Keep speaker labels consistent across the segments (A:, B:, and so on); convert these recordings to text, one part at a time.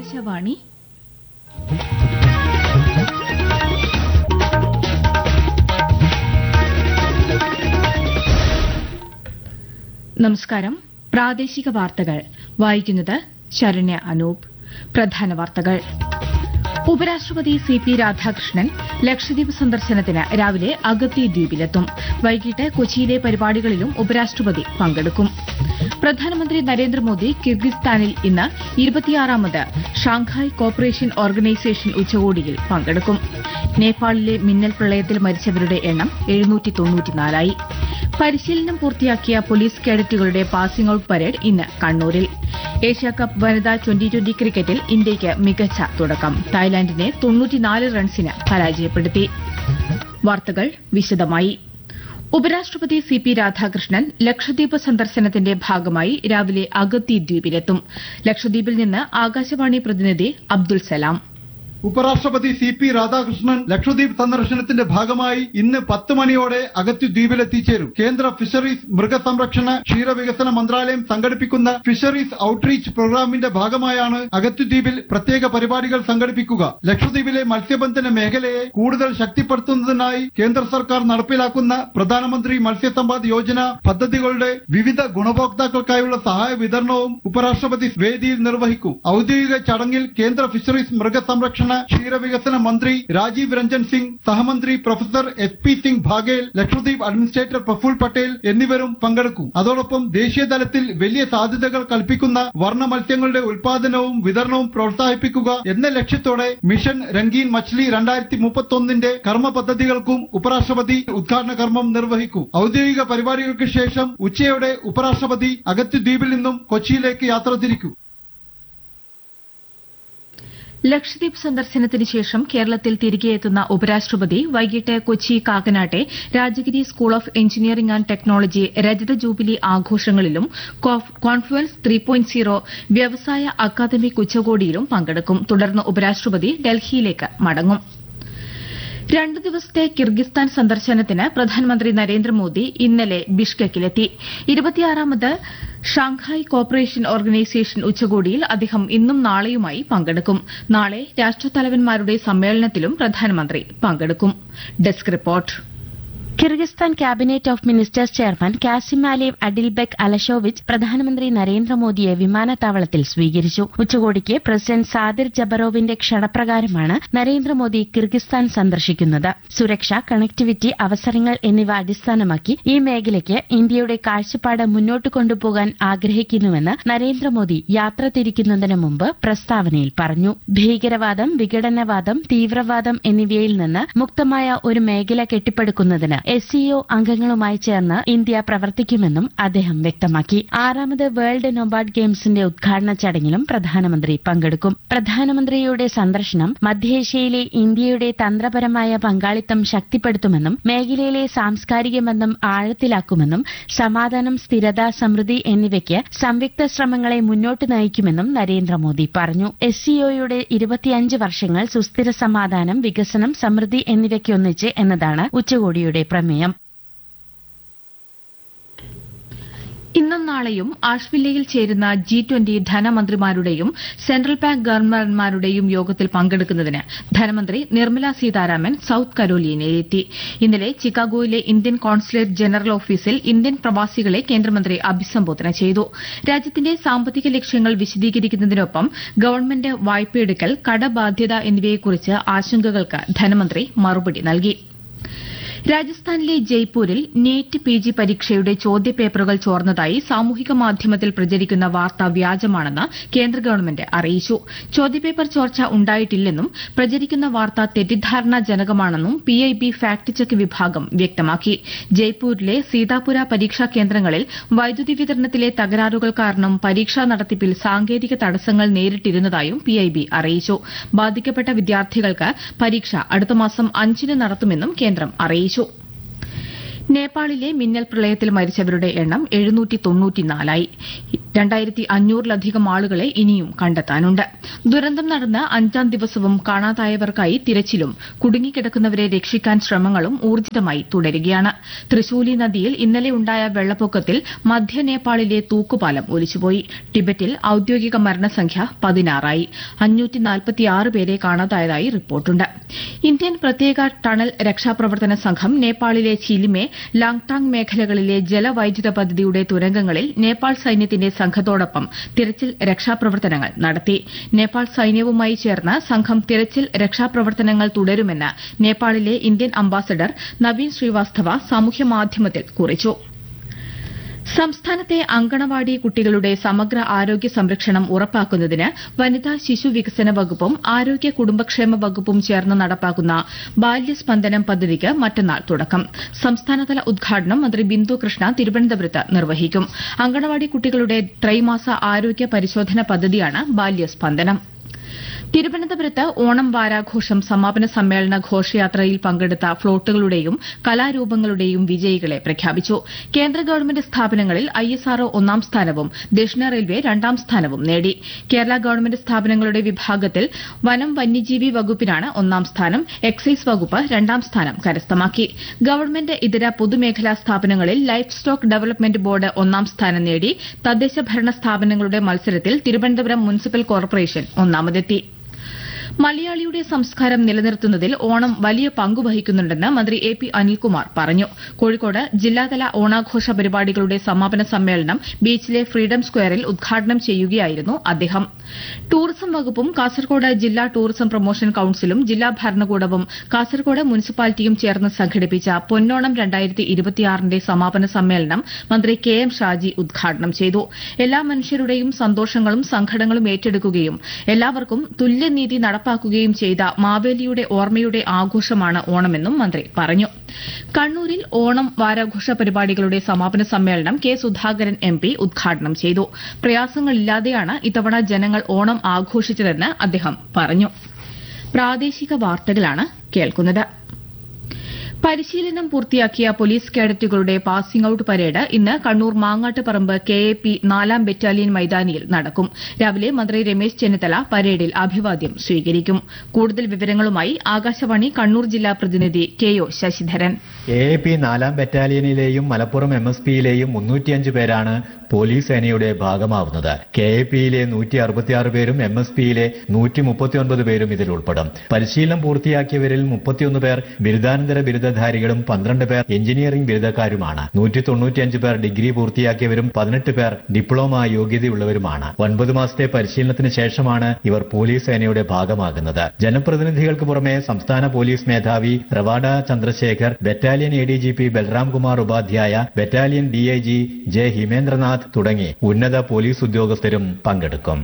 A: ആകാശവാണി നമസ്കാരം പ്രാദേശിക വാർത്തകൾ വായിക്കുന്നത് ശരണ്യ അനൂപ് പ്രധാന വാർത്തകൾ ഉപരാഷ്ട്രപതി സി പി രാധാകൃഷ്ണൻ ലക്ഷദ്വീപ് സന്ദർശനത്തിന് രാവിലെ അഗത്തി ദ്വീപിലെത്തും വൈകിട്ട് കൊച്ചിയിലെ പരിപാടികളിലും ഉപരാഷ്ട്രപതി പങ്കെടുക്കും പ്രധാനമന്ത്രി നരേന്ദ്രമോദി കിർഗിസ്ഥാനിൽ ഇന്ന് ഇരുപത്തിയാറാമത് ഷാങ്ഹായ് കോപ്പറേഷൻ ഓർഗനൈസേഷൻ ഉച്ചകോടിയിൽ പങ്കെടുക്കും നേപ്പാളിലെ മിന്നൽ പ്രളയത്തിൽ മരിച്ചവരുടെ എണ്ണം എഴുന്നൂറ്റി തൊണ്ണൂറ്റിനാലായി പരിശീലനം പൂർത്തിയാക്കിയ പോലീസ് കേഡറ്റുകളുടെ പാസിംഗ് ഔട്ട് പരേഡ് ഇന്ന് കണ്ണൂരിൽ ഏഷ്യാകപ്പ് വനിതാ ട്വന്റി ട്വന്റി ക്രിക്കറ്റിൽ ഇന്ത്യയ്ക്ക് മികച്ച തുടക്കം തായ്ലാന്റിനെ തൊണ്ണൂറ്റിനാല് റൺസിന് പരാജയപ്പെടുത്തി വാർത്തകൾ വിശദമായി ഉപരാഷ്ട്രപതി സി പി രാധാകൃഷ്ണൻ ലക്ഷദ്വീപ് സന്ദർശനത്തിന്റെ ഭാഗമായി രാവിലെ അഗത്തി ദ്വീപിലെത്തും ലക്ഷദ്വീപിൽ നിന്ന് ആകാശവാണി പ്രതിനിധി അബ്ദുൽ സലാം
B: ഉപരാഷ്ട്രപതി സി പി രാധാകൃഷ്ണൻ ലക്ഷദ്വീപ് സന്ദർശനത്തിന്റെ ഭാഗമായി ഇന്ന് പത്ത് മണിയോടെ അഗത്തി ദ്വീപിൽ എത്തിച്ചേരും കേന്ദ്ര ഫിഷറീസ് മൃഗസംരക്ഷണ ക്ഷീരവികസന മന്ത്രാലയം സംഘടിപ്പിക്കുന്ന ഫിഷറീസ് ഔട്ട്റീച്ച് പ്രോഗ്രാമിന്റെ ഭാഗമായാണ് അഗത്തി ദ്വീപിൽ പ്രത്യേക പരിപാടികൾ സംഘടിപ്പിക്കുക ലക്ഷദ്വീപിലെ മത്സ്യബന്ധന മേഖലയെ കൂടുതൽ ശക്തിപ്പെടുത്തുന്നതിനായി കേന്ദ്ര സർക്കാർ നടപ്പിലാക്കുന്ന പ്രധാനമന്ത്രി മത്സ്യസമ്പാദ് യോജന പദ്ധതികളുടെ വിവിധ ഗുണഭോക്താക്കൾക്കായുള്ള സഹായ വിതരണവും ഉപരാഷ്ട്രപതി വേദിയിൽ നിർവഹിക്കും ഔദ്യോഗിക ചടങ്ങിൽ കേന്ദ്ര ഫിഷറീസ് മൃഗസംരക്ഷണ ക്ഷീരവികസന മന്ത്രി രാജീവ് രഞ്ജൻ സിംഗ് സഹമന്ത്രി professor S P Singh Baghel Lakshadweep administrator Praful Patel എന്നിവരും പങ്കെടുക്കും അതോടൊപ്പം ദേശീയ തലത്തിൽ വലിയ സാധ്യതകൾ കൽപ്പിക്കുന്ന വർണ്ണ മത്സ്യങ്ങളുടെ ഉൽപാദനവും വിതരണവും പ്രോത്സാഹിപ്പിക്കുക എന്ന ലക്ഷ്യത്തോടെ മിഷൻ രംഗീൻ മച്ച്ലി രണ്ടായിരത്തി മുപ്പത്തൊന്നിന്റെ കർമ്മ പദ്ധതികൾക്കും ഉപരാഷ്ട്രപതി ഉദ്ഘാടന കർമ്മം നിർവഹിക്കും ഔദ്യോഗിക പരിപാടികൾക്ക് ശേഷം ഉച്ചയോടെ ഉപരാഷ്ട്രപതി അഗത്തി ദ്വീപിൽ നിന്നും കൊച്ചിയിലേക്ക് യാത്ര തിരിക്കും
A: ലക്ഷദ്വീപ് സന്ദർശനത്തിന് ശേഷം കേരളത്തിൽ തിരികെ എത്തുന്ന ഉപരാഷ്ട്രപതി വൈകിട്ട് കൊച്ചി കാക്കനാട്ടെ Rajagiri school of engineering and technology രജത ജൂബിലി ആഘോഷങ്ങളിലും കോൺഫ്ലുവൻസ് ത്രീ പോയിന്റ് സീറോ വ്യവസായ അക്കാദമിക് ഉച്ചകോടിയിലും പങ്കെടുക്കും തുടർന്ന് ഉപരാഷ്ട്രപതി ഡൽഹിയിലേക്ക് മടങ്ങും രണ്ടു ദിവസത്തെ കിർഗിസ്ഥാൻ സന്ദർശനത്തിന് പ്രധാനമന്ത്രി നരേന്ദ്രമോദി ഇന്നലെ ബിഷ്കെക്കിലെത്തി ഇരുപത്തിയാറാമത് ഷാങ്ഹായ് കോപ്പറേഷൻ ഓർഗനൈസേഷൻ ഉച്ചകോടിയിൽ അദ്ദേഹം ഇന്നും നാളെയുമായി പങ്കെടുക്കും നാളെ രാഷ്ട്രത്തലവന്മാരുടെ സമ്മേളനത്തിലും പ്രധാനമന്ത്രി പങ്കെടുക്കും desk report
C: Kyrgyzstan cabinet of ministers chairman Kasym Aliev Adylbek Aleshovich പ്രധാനമന്ത്രി നരേന്ദ്രമോദിയെ വിമാനത്താവളത്തിൽ സ്വീകരിച്ചു ഉച്ചകോടിക്ക് പ്രസിഡന്റ് സാദിർ ജബറോവിന്റെ ക്ഷണപ്രകാരമാണ് നരേന്ദ്രമോദി കിർഗിസ്ഥാൻ സന്ദർശിക്കുന്നത് സുരക്ഷ കണക്ടിവിറ്റി അവസരങ്ങൾ എന്നിവ അടിസ്ഥാനമാക്കി ഈ മേഖലയ്ക്ക് ഇന്ത്യയുടെ കാഴ്ചപ്പാട് മുന്നോട്ട് കൊണ്ടുപോകാൻ ആഗ്രഹിക്കുന്നുവെന്ന് നരേന്ദ്രമോദി യാത്ര തിരിക്കുന്നതിന് മുമ്പ് പ്രസ്താവനയിൽ പറഞ്ഞു ഭീകരവാദം വിഘടനവാദം തീവ്രവാദം എന്നിവയിൽ നിന്ന് മുക്തമായ ഒരു മേഖല കെട്ടിപ്പടുക്കുന്നതിന് എസ് സിഒ അംഗങ്ങളുമായി ചേർന്ന് ഇന്ത്യ പ്രവർത്തിക്കുമെന്നും അദ്ദേഹം വ്യക്തമാക്കി ആറാമത് വേൾഡ് നൊബാർഡ് ഗെയിംസിന്റെ ഉദ്ഘാടന ചടങ്ങിലും പ്രധാനമന്ത്രി പങ്കെടുക്കും പ്രധാനമന്ത്രിയുടെ സന്ദർശനം മധ്യേഷ്യയിലെ ഇന്ത്യയുടെ തന്ത്രപരമായ പങ്കാളിത്തം ശക്തിപ്പെടുത്തുമെന്നും മേഖലയിലെ സാംസ്കാരിക ബന്ധം ആഴത്തിലാക്കുമെന്നും സമാധാനം സ്ഥിരത സമൃദ്ധി എന്നിവയ്ക്ക് സംയുക്ത ശ്രമങ്ങളെ മുന്നോട്ട് നയിക്കുമെന്നും നരേന്ദ്രമോദി പറഞ്ഞു എസ് സിഒയുടെ ഇരുപത്തിയഞ്ച് വർഷങ്ങൾ സുസ്ഥിര സമാധാനം വികസനം സമൃദ്ധി എന്നിവയ്ക്കൊന്നിച്ച് എന്നതാണ് ഉച്ചകോടിയുടെ പ്രമേയം
A: ഇന്നും നാളെയും ആഷ്വില്ലയിൽ ചേരുന്ന ജി ട്വന്റി ധനമന്ത്രിമാരുടെയും സെൻട്രൽ ബാങ്ക് ഗവർണർമാരുടെയും യോഗത്തിൽ പങ്കെടുക്കുന്നതിന് ധനമന്ത്രി നിർമ്മല സീതാരാമൻ സൌത്ത് കരോലിയയിലെത്തി ഇന്നലെ ചിക്കാഗോയിലെ ഇന്ത്യൻ കോൺസുലേറ്റ് ജനറൽ ഓഫീസിൽ ഇന്ത്യൻ പ്രവാസികളെ കേന്ദ്രമന്ത്രി അഭിസംബോധന ചെയ്തു രാജ്യത്തിന്റെ സാമ്പത്തിക ലക്ഷ്യങ്ങൾ വിശദീകരിക്കുന്നതിനൊപ്പം ഗവൺമെന്റ് വായ്പയെടുക്കൽ കടബാധ്യത എന്നിവയെക്കുറിച്ച് ആശങ്കകൾക്ക് ധനമന്ത്രി മറുപടി നൽകി രാജസ്ഥാനിലെ ജയ്പൂരിൽ നീറ്റ് പി ജി പരീക്ഷയുടെ ചോദ്യപേപ്പറുകൾ ചോർന്നതായി സാമൂഹിക മാധ്യമത്തിൽ പ്രചരിക്കുന്ന വാർത്ത വ്യാജമാണെന്ന് കേന്ദ്ര ഗവൺമെന്റ് അറിയിച്ചു ചോദ്യപേപ്പർ ചോർച്ച ഉണ്ടായിട്ടില്ലെന്നും പ്രചരിക്കുന്ന വാർത്ത തെറ്റിദ്ധാരണാജനകമാണെന്നും പിഐബി ഫാക്ട് ചെക്ക് വിഭാഗം വ്യക്തമാക്കി ജയ്പൂരിലെ സീതാപുര പരീക്ഷാ കേന്ദ്രങ്ങളിൽ വൈദ്യുതി വിതരണത്തിലെ തകരാറുകൾ കാരണം പരീക്ഷാ നടത്തിപ്പിൽ സാങ്കേതിക തടസ്സങ്ങൾ നേരിട്ടിരുന്നതായും പിഐബി അറിയിച്ചു ബാധിക്കപ്പെട്ട വിദ്യാർത്ഥികൾക്ക് പരീക്ഷ അടുത്ത മാസം അഞ്ചിന് നടത്തുമെന്നും കേന്ദ്രം അറിയിച്ചു നേപ്പാളിലെ മിന്നൽ പ്രളയത്തിൽ മരിച്ചവരുടെ എണ്ണം എഴുന്നൂറ്റി തൊണ്ണൂറ്റിനാലായി രണ്ടായിരത്തി അഞ്ഞൂറിലധികം ആളുകളെ ഇനിയും കണ്ടെത്താനുണ്ട് ദുരന്തം നടന്ന് അഞ്ചാം ദിവസവും കാണാതായവർക്കായി തിരച്ചിലും കുടുങ്ങിക്കിടക്കുന്നവരെ രക്ഷിക്കാൻ ശ്രമങ്ങളും ഊർജിതമായി തുടരുകയാണ് തൃശൂലി നദിയിൽ ഇന്നലെ ഉണ്ടായ വെള്ളപ്പൊക്കത്തിൽ മധ്യ നേപ്പാളിലെ തൂക്കുപാലം ഒലിച്ചുപോയി ടിബറ്റിൽ ഔദ്യോഗിക മരണസംഖ്യ പതിനാറായി അഞ്ഞൂറ്റി പേരെ കാണാതായതായി റിപ്പോർട്ടുണ്ട് ഇന്ത്യൻ പ്രത്യേക ടണൽ രക്ഷാപ്രവർത്തന സംഘം നേപ്പാളിലെ ചിലിമെ ലാങ്ടാങ് മേഖലകളിലെ ജലവൈദ്യുത പദ്ധതിയുടെ തുരങ്കങ്ങളിൽ നേപ്പാൾ സൈന്യത്തിന്റെ സംഘത്തോടൊപ്പം തിരച്ചിൽ രക്ഷാപ്രവർത്തനങ്ങൾ നടത്തി നേപ്പാൾ സൈന്യവുമായി ചേർന്ന് സംഘം തിരച്ചിൽ രക്ഷാപ്രവർത്തനങ്ങൾ തുടരുമെന്ന് നേപ്പാളിലെ ഇന്ത്യൻ അംബാസഡർ നവീൻ ശ്രീവാസ്തവ സാമൂഹ്യമാധ്യമത്തിൽ കുറിച്ചു സംസ്ഥാനത്തെ അങ്കണവാടി കുട്ടികളുടെ സമഗ്ര ആരോഗ്യ സംരക്ഷണം ഉറപ്പാക്കുന്നതിന് വനിതാ ശിശു വികസന വകുപ്പും ആരോഗ്യ കുടുംബക്ഷേമ വകുപ്പും ചേർന്ന് നടപ്പാക്കുന്ന ബാല്യസ്പന്ദനം പദ്ധതിക്ക് മറ്റന്നാൾ തുടക്കം സംസ്ഥാനതല ഉദ്ഘാടനം മന്ത്രി ബിന്ദു കൃഷ്ണ തിരുവനന്തപുരത്ത് നിർവഹിക്കും അങ്കണവാടി കുട്ടികളുടെ ത്രൈമാസ ആരോഗ്യ പരിശോധന പദ്ധതിയാണ് ബാല്യസ്പന്ദനം തിരുവനന്തപുരത്ത് ഓണം വാരാഘോഷം സമാപന സമ്മേളന ഘോഷയാത്രയിൽ പങ്കെടുത്ത ഫ്ളോട്ടുകളുടെയും കലാരൂപങ്ങളുടെയും വിജയികളെ പ്രഖ്യാപിച്ചു കേന്ദ്ര ഗവൺമെന്റ് സ്ഥാപനങ്ങളിൽ ഐഎസ്ആർഒ ഒന്നാം സ്ഥാനവും ദക്ഷിണ റെയിൽവേ രണ്ടാം സ്ഥാനവും നേടി കേരള ഗവൺമെന്റ് സ്ഥാപനങ്ങളുടെ വിഭാഗത്തിൽ വനം വന്യജീവി വകുപ്പിനാണ് ഒന്നാം സ്ഥാനം എക്സൈസ് വകുപ്പ് രണ്ടാം സ്ഥാനം കരസ്ഥമാക്കി ഗവൺമെന്റ് ഇതര പൊതുമേഖലാ സ്ഥാപനങ്ങളിൽ ലൈഫ് സ്റ്റോക്ക് ഡെവലപ്മെന്റ് ബോർഡ് ഒന്നാം സ്ഥാനം നേടി തദ്ദേശ ഭരണ സ്ഥാപനങ്ങളുടെ മത്സരത്തിൽ തിരുവനന്തപുരം മുനിസിപ്പൽ കോർപ്പറേഷൻ ഒന്നാമതെത്തി മലയാളിയുടെ സംസ്കാരം നിലനിർത്തുന്നതിൽ ഓണം വലിയ പങ്കുവഹിക്കുന്നുണ്ടെന്ന് മന്ത്രി എ പി അനിൽകുമാർ പറഞ്ഞു കോഴിക്കോട് ജില്ലാതല ഓണാഘോഷ പരിപാടികളുടെ സമാപന സമ്മേളനം ബീച്ചിലെ ഫ്രീഡം സ്ക്വയറിൽ ഉദ്ഘാടനം ചെയ്യുകയായിരുന്നു അദ്ദേഹം ടൂറിസം വകുപ്പും കാസർകോട് ജില്ലാ ടൂറിസം പ്രൊമോഷൻ കൌൺസിലും ജില്ലാ ഭരണകൂടവും കാസർകോട് മുനിസിപ്പാലിറ്റിയും ചേർന്ന് സംഘടിപ്പിച്ച പൊന്നോണം രണ്ടായിരത്തി ഇരുപത്തിയാറിന്റെ സമാപന സമ്മേളനം മന്ത്രി കെ എം ഷാജി ഉദ്ഘാടനം ചെയ്തു എല്ലാ മനുഷ്യരുടെയും സന്തോഷങ്ങളും സങ്കടങ്ങളും ഏറ്റെടുക്കുകയും എല്ലാവർക്കും തുല്യനീതി നടപ്പാക്കുകയും ചെയ്ത മാവേലിയുടെ ഓർമ്മയുടെ ആഘോഷമാണ് ഓണമെന്നും മന്ത്രി പറഞ്ഞു കണ്ണൂരിൽ ഓണം വാരാഘോഷ പരിപാടികളുടെ സമാപന സമ്മേളനം കെ സുധാകരൻ എം പി ഉദ്ഘാടനം ചെയ്തു പ്രയാസങ്ങളില്ലാതെയാണ് ഇത്തവണ ജനങ്ങൾ ഓണം ആഘോഷിച്ചതെന്ന് അദ്ദേഹം പറഞ്ഞു പ്രാദേശിക വാർത്തകളാണ് കേൾക്കുന്നത് പരിശീലനം പൂർത്തിയാക്കിയ പോലീസ് കേഡറ്റുകളുടെ പാസിംഗ് ഔട്ട് പരേഡ് ഇന്ന് Kannur Mangattuparamba K A P നാലാം ബറ്റാലിയൻ മൈതാനിയിൽ നടക്കും രാവിലെ മന്ത്രി രമേശ് ചെന്നിത്തല പരേഡിൽ അഭിവാദ്യം സ്വീകരിക്കും കൂടുതൽ വിവരങ്ങളുമായി ആകാശവാണി കണ്ണൂർ ജില്ലാ പ്രതിനിധി K O Sasidharan
D: A A P നാലാം ബറ്റാലിയനിലെയും മലപ്പുറം എം എസ് പിയിലെയും മുന്നൂറ്റിയഞ്ച് പേരാണ് പോലീസ് സേനയുടെ ഭാഗമാവുന്നത് കെ എ പിയിലെ നൂറ്റി അറുപത്തിയാറ് പേരും എം എസ് പിയിലെ നൂറ്റി മുപ്പത്തിയൊൻപത് പേരും ഇതിൽ ഉൾപ്പെടും പരിശീലനം പൂർത്തിയാക്കിയവരിൽ മുപ്പത്തിയൊന്ന് പേർ ബിരുദാനന്തര ബിരുദധാരികളും പന്ത്രണ്ട് പേർ എഞ്ചിനീയറിംഗ് ബിരുദക്കാരുമാണ് നൂറ്റി തൊണ്ണൂറ്റിയഞ്ച് പേർ ഡിഗ്രി പൂർത്തിയാക്കിയവരും പതിനെട്ട് പേർ ഡിപ്ലോമ യോഗ്യതയുള്ളവരുമാണ് ഒൻപത് മാസത്തെ പരിശീലനത്തിന് ശേഷമാണ് ഇവർ പോലീസ് സേനയുടെ ഭാഗമാകുന്നത് ജനപ്രതിനിധികൾക്ക് പുറമെ സംസ്ഥാന പോലീസ് മേധാവി Rawada Chandrasekhar battalion A D G P Balram Kumar Upadhyaya battalion D I G J Himendranath തുടങ്ങി ഉന്നത പോലീസ് ഉദ്യോഗസ്ഥരും പങ്കെടുക്കും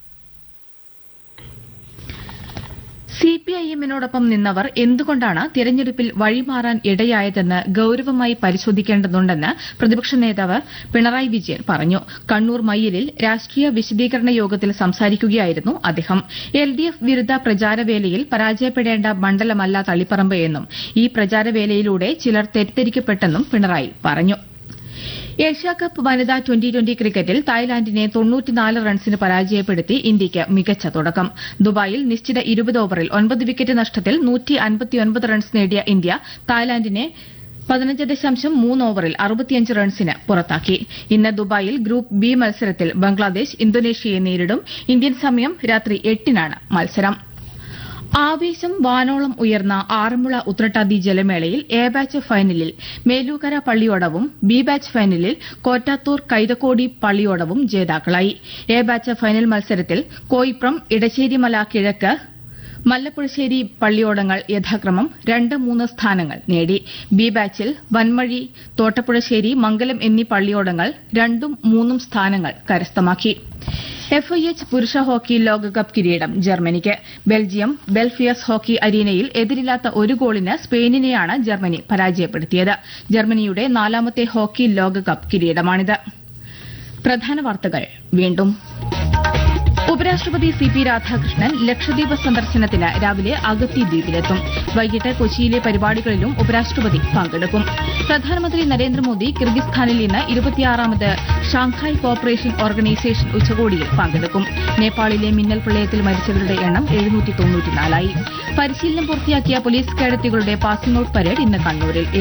A: സിപിഐഎമ്മിനോടൊപ്പം നിന്നവർ എന്തുകൊണ്ടാണ് തിരഞ്ഞെടുപ്പിൽ വഴിമാറാൻ ഇടയായതെന്ന് ഗൌരവമായി പരിശോധിക്കേണ്ടതുണ്ടെന്ന് പ്രതിപക്ഷ നേതാവ് പിണറായി വിജയൻ പറഞ്ഞു കണ്ണൂർ മയ്യിലിൽ രാഷ്ട്രീയ വിശദീകരണ യോഗത്തിൽ സംസാരിക്കുകയായിരുന്നു അദ്ദേഹം എൽ ഡി എഫ് വിരുദ്ധ പ്രചാരവേലയിൽ പരാജയപ്പെടേണ്ട മണ്ഡലമല്ല തളിപ്പറമ്പ് എന്നും ഈ പ്രചാരവേലയിലൂടെ ചിലർ തെറ്റിദ്ധരിക്കപ്പെട്ടെന്നും പിണറായി പറഞ്ഞു ഏഷ്യാകപ്പ് വനിതാ ട്വന്റി ട്വന്റി ക്രിക്കറ്റിൽ തായ്ലാന്റിനെ തൊണ്ണൂറ്റിനാല് റൺസിന് പരാജയപ്പെടുത്തി ഇന്ത്യയ്ക്ക് മികച്ച തുടക്കം ദുബായിൽ നിശ്ചിത ഇരുപത് ഓവറിൽ ഒൻപത് വിക്കറ്റ് നഷ്ടത്തിൽ നൂറ്റി അൻപത്തിയൊൻപത് റൺസ് നേടിയ ഇന്ത്യ തായ്ലാന്റിനെ പതിനഞ്ച് ദശാംശം മൂന്ന് ഓവറിൽ അറുപത്തിയഞ്ച് റൺസിന് പുറത്താക്കി ഇന്ന് ദുബായിൽ ഗ്രൂപ്പ് ബി മത്സരത്തിൽ ബംഗ്ലാദേശ് ഇന്തോനേഷ്യയെ നേരിടും ഇന്ത്യൻ സമയം രാത്രി എട്ടിനാണ് മത്സരം ആവേശം വാനോളം ഉയർന്ന ആറന്മുള ഉത്രട്ടാതി ജലമേളയിൽ എ ബാച്ച് ഫൈനലിൽ മേലൂക്കര പള്ളിയോടവും ബി ബാച്ച് ഫൈനലിൽ കോറ്റാത്തൂർ കൈതക്കോടി പള്ളിയോടവും ജേതാക്കളായി എ ബാച്ച് ഫൈനൽ മത്സരത്തിൽ കോയിപ്രം ഇടശ്ശേരിമല കിഴക്ക് മല്ലപ്പുഴശ്ശേരി പള്ളിയോടങ്ങൾ യഥാക്രമം രണ്ട് മൂന്ന് സ്ഥാനങ്ങൾ നേടി ബി ബാച്ചിൽ വൻമഴി തോട്ടപ്പുഴശ്ശേരി മംഗലം എന്നീ പള്ളിയോടങ്ങൾ രണ്ടും മൂന്നും സ്ഥാനങ്ങൾ കരസ്ഥമാക്കി എഫ്ഐഎച്ച് പുരുഷ ഹോക്കി ലോകകപ്പ് കിരീടം ജർമ്മനിക്ക് ബെൽജിയം ബെൽഫിയസ് ഹോക്കി അരീനയിൽ എതിരില്ലാത്ത ഒരു ഗോളിന് സ്പെയിനിനെയാണ് ജർമ്മനി പരാജയപ്പെടുത്തിയത് ജർമ്മനിയുടെ നാലാമത്തെ ഹോക്കി ലോകകപ്പ് കിരീടമാണിത് പ്രധാന വാർത്തകൾ വീണ്ടും ഉപരാഷ്ട്രപതി സി പി രാധാകൃഷ്ണൻ ലക്ഷദ്വീപ് സന്ദർശനത്തിന് രാവിലെ അഗത്തി ദ്വീപിലെത്തും വൈകിട്ട് കൊച്ചിയിലെ പരിപാടികളിലും ഉപരാഷ്ട്രപതി പങ്കെടുക്കും പ്രധാനമന്ത്രി നരേന്ദ്രമോദി കിർഗിസ്ഥാനിൽ ഇന്ന് ഇരുപത്തിയാറാമത് ഷാങ്ഹായ് കോർപ്പറേഷൻ ഓർഗനൈസേഷൻ ഉച്ചകോടിയിൽ പങ്കെടുക്കും നേപ്പാളിലെ മിന്നൽ പ്രളയത്തിൽ മരിച്ചവരുടെ എണ്ണം എഴുന്നൂറ്റി തൊണ്ണൂറ്റിനാലായി പരിശീലനം പൂർത്തിയാക്കിയ പോലീസ് കേഡറ്റുകളുടെ പാസിംഗ് ഔട്ട് പരേഡ് ഇന്ന് കണ്ണൂരിൽ